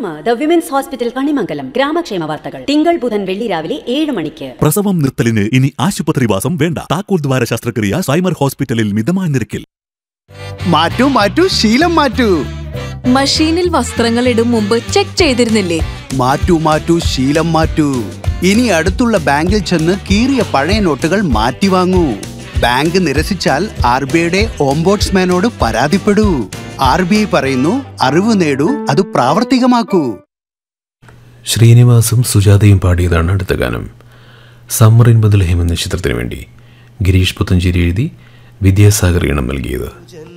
aroma the women's hospital Kanimangalam ഗ്രാമക്ഷേമ വാർത്തകൾ തിങ്കൾ ബുധൻ വെള്ളി രാവിലെ ഏഴ് മണിക്ക് പ്രസവം നിർത്തലിന് ഇനി ആശുപത്രിവാസം വേണ്ട താക്കോൽ ദ്വാര ശസ്ത്രക്രിയ സൈമർ ഹോസ്പിറ്റലിൽ മിതമായ നിരക്കിൽ മാറ്റൂ മാറ്റൂ ശീലം മാറ്റൂ മഷീനിൽ വസ്ത്രങ്ങൾ ഇടും മുമ്പ് ചെക്ക് ചെയ്തിരുന്നില്ലേ മാറ്റൂ മാറ്റൂ ശീലം മാറ്റൂ ഇനി അടുത്തുള്ള ബാങ്കിൽ ചെന്ന് കീറിയ പഴയ നോട്ടുകൾ മാറ്റി വാങ്ങൂ ബാങ്ക് നിരസിച്ചാൽ ആർ ബി ഐയുടെ ഓംബോട്സ്മാനോട് പരാതിപ്പെടൂ ആർ ബി ഐ പറയുന്നു അറിവ് നേടൂ അത് പ്രാവർത്തികമാക്കൂ ശ്രീനിവാസും സുജാതയും പാടിയതാണ് അടുത്ത ഗാനം സമ്മർ ഇൻ ബദൽഹിം എന്ന ചിത്രത്തിന് വേണ്ടി ഗിരീഷ് പുത്തഞ്ചേരി എഴുതി വിദ്യാസാഗർ ഈണം നൽകിയത്